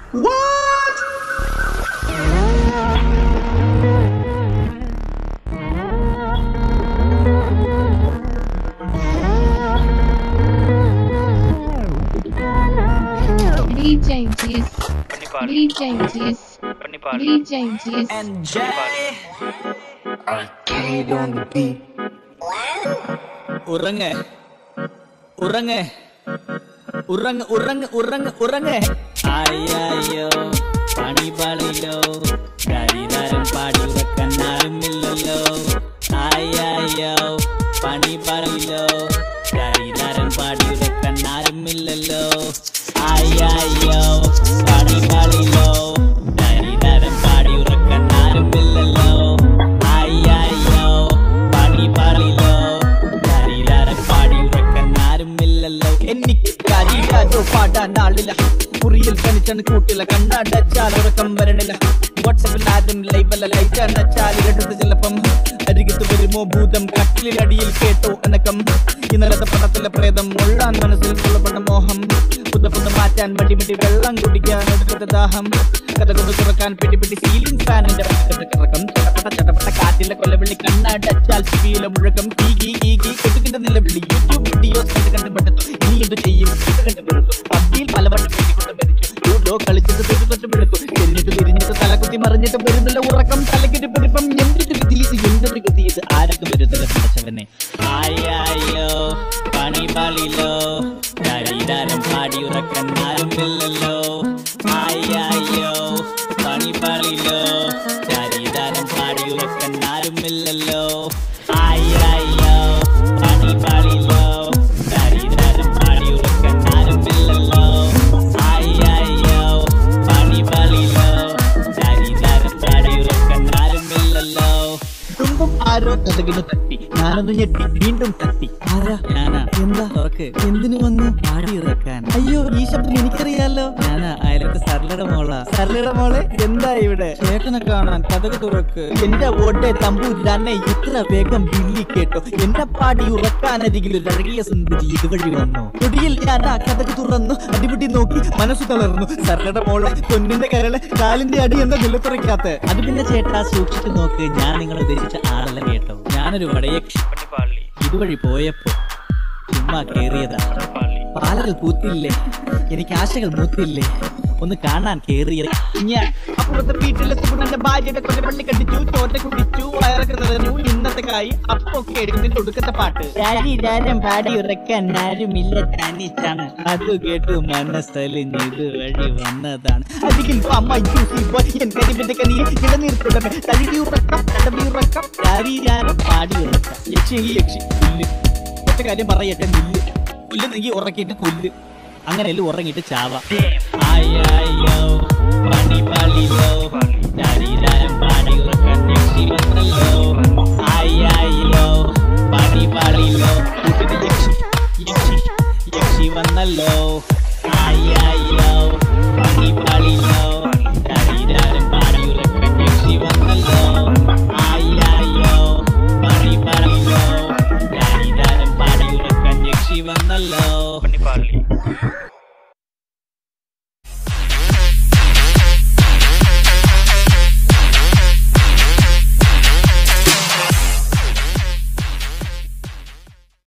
DJ Jis, പണിപ്പാളി DJ Jis, പണിപ്പാളി DJ Jis, Arcade on the beat. ഉറങ്ങ് ഉറങ്ങ് ഉറങ്ങ് ഉറങ്ങ് ഉറങ്ങ് ഉറങ്ങ് അയ്യോ പണി പാളിലോ കരിതാരം പാടി വെക്കാൻ ആരുമില്ലല്ലോ അയ്യോ പണി പാളിലോ കരിതാരം പാടി വെക്കാൻ ആരുമില്ലല്ലോ അയ്യോ പണി പാളിലോ കരിതാരം പാടി ഉറക്കാൻ ആരുമില്ലല്ലോ അയ്യോ പണി പാളിലോ കരിതാരം പാടി ഉറക്കാൻ ആരുമില്ലല്ലോ എനിക്ക് കരിയാരോ പാടാൻ ആളില്ല കുറിയിൽ കണിച്ചാണ് കൂട്ടില്ല കണ്ണടച്ചാൽ ഉറക്കം വരണില്ല വാട്സപ്പിൽ ആരും ലൈവല്ല ലൈറ്റ് അടച്ചാൽ ഇടത്ത് ചിലപ്പം അരികത്ത് വരുമോ ഭൂതം കട്ടിലടിയിൽ കേട്ടോ അനക്കം ഇന്നലത്തെ പടത്തിലെ പ്രേതം മുള്ളാൻ മനസ്സിൽ കൊള്ളപ്പെട്ട മോഹം പുതപ്പൊന്ന് മാറ്റാൻ വടി വടി വെള്ളം കുടിക്കാൻ ഒടുക്കത്തെ ദാഹം കഥ കൊണ്ട് തുറക്കാൻ പിടി പിടി സീലിംഗ് ഫാനിന്റെ കിറക്കം ചടപട ചടപട കാറ്റിലെ കൊല്ലവിളി കണ്ണടച്ചാൽ ചെവിയിലെ മുഴക്കം കീ കീ കീ കീ കൊതുകിന്റെ നിലവിളി യൂട്യൂബ് വീഡിയോസ് കണ്ട് കണ്ട് പെടുത്തു ഇനി എന്ത് ചെയ്യും ഇത് കണ്ട് പെടുത്തു പബ്ജിയിൽ പലവട്ടം വെടികൊണ്ട് മരിച്ചു ലൂഡോ കളിച്ചിട്ട് തൊട്ട് തൊട്ട് പെടുത്തു എന്നിട്ട് തിരിഞ്ഞിട്ട് തലകുത്തി മറിഞ്ഞിട്ട് വരുന്നില്ല ഉറക്കം തലക്കിട്ട് പിടിപ്പം എന്തൊരു ഗതി ഇത് എന്തൊരു ഗതി ഇത് ആരൊക്കെ വരുന്നില്ല പിടിച്ചവനെ ആയോ പണി പാളിലോ ശരീരം പാടി ഉറക്കാൻ ആരുമില്ലല്ലോ ആയോ പണി പാളിലോ ശരീരം പാടി ഉറക്കാൻ ആരുമില്ലല്ലോ ആയോ പണി പാളിലോ ശരീരം പാടി ഉറക്കാൻ ആരുമില്ലല്ലോ ആയോ പണി പാളിലോ ശരീരം പാടി ഉറക്കാൻ ആരുമില്ലല്ലോ തുമ്പും ആരോ കഥകിന് തട്ടി ഞാനൊന്ന് ഞെട്ടി വീണ്ടും തട്ടി ആരാ ഞാനാ എന്താ തുറക്ക് എന്തിനു വന്നു പാടി ഇറക്കാൻ അയ്യോ ഈ ശബ്ദം എനിക്കറിയാലോ ഞാനാ അയലത്തെ സർലയുടെ മോളാ സർലയുടെ മോളെ എന്താ ഇവിടെ ചേട്ടനെ കാണാൻ കഥക് തുറക്ക് എന്റെ ഓട്ടെ തമ്പൂരാനെ ഇത്ര വേഗം ബില്ലി കേട്ടോ എന്റെ പാടി ഉറക്കാനരികിൽ ഒരു അഴകിയ സുന്ദരി ഇതുവഴി വന്നു ഒടിയിൽ ഞാൻ ആ കഥക് തുറന്നു അടിപിടി നോക്കി മനസ്സ് തളർന്നു സർലയുടെ മോളെ പൊന്നിന്റെ കരളെ കാലിന്റെ അടി എന്താ നിലത്തുറയ്ക്കാത്ത അത് പിന്നെ ചേട്ടാ സൂക്ഷിച്ചു നോക്ക് ഞാൻ നിങ്ങൾ ഉദ്ദേശിച്ച ആളല്ല കേട്ടോ ഞാനൊരു വടയക്ഷി പണിപ്പാളി ഇതുവഴി പോയപ്പോ ചുമ്മാ കേറിയതാ പള്ളി പാലകൾ പൂത്തില്ലേ എനിക്ക് ആശകൾ മൂത്തില്ലേ ഒന്ന് കാണാൻ കേറിയ ഞാൻ അപ്പുറത്തെ വീട്ടിലെ സുഗുണന്റെ ഭാര്യയുടെ കൊലപ്പള്ളി കണ്ടിച്ചു ചോറ്റ കുടിച്ചു വയറൊക്കെ നിറഞ്ഞു ഇന്നത്തെ കായി അപ്പൊക്കെ എടുക്കുന്നതിന്റെ ഒടുക്കത്തെ പാട്ട് രാരം പാടി ഉറക്കാൻ ആരുമില്ല തനിച്ചാണ് അത് കേട്ടു മനസ്സലിഞ്ഞ് ഇത് വഴി വന്നതാണ് അരികിൽ അമ്മ ജ്യൂസി ബോയ് എൻ കരിമ്പിന്റെ കനിയിൽ ഇടനീർത്തുടമേ തഴുകി ഉറക്കം തടവി ഉറക്കം രാരം പാടി ഉറക്കാം യക്ഷി യക്ഷി പുല്ല് ഒറ്റ കാര്യം പറയട്ടെ നില്ല് പുല്ല് നീങ്ങി ഉറക്കിയിട്ട് കൊല്ല് അങ്ങനെയല്ല ഉറങ്ങിയിട്ട് ചാവ ആയോ പണി പാളിലോ ശരീരം പാടി ഉറക്കാൻ യക്ഷി വന്നല്ലോ ആയോ പണി പാളിലോ കൂട്ടിന് യക്ഷി യക്ഷി യക്ഷി വന്നല്ലോ ആയോ പണി പാളിലോ ശരീരം പാടി ഉറക്കാൻ യക്ഷി വന്നല്ലോ ആയോ പണി പാളിലോ ശരീരം പാടി ഉറക്കാൻ യക്ഷി വന്നല്ലോ പണിപ്പാളി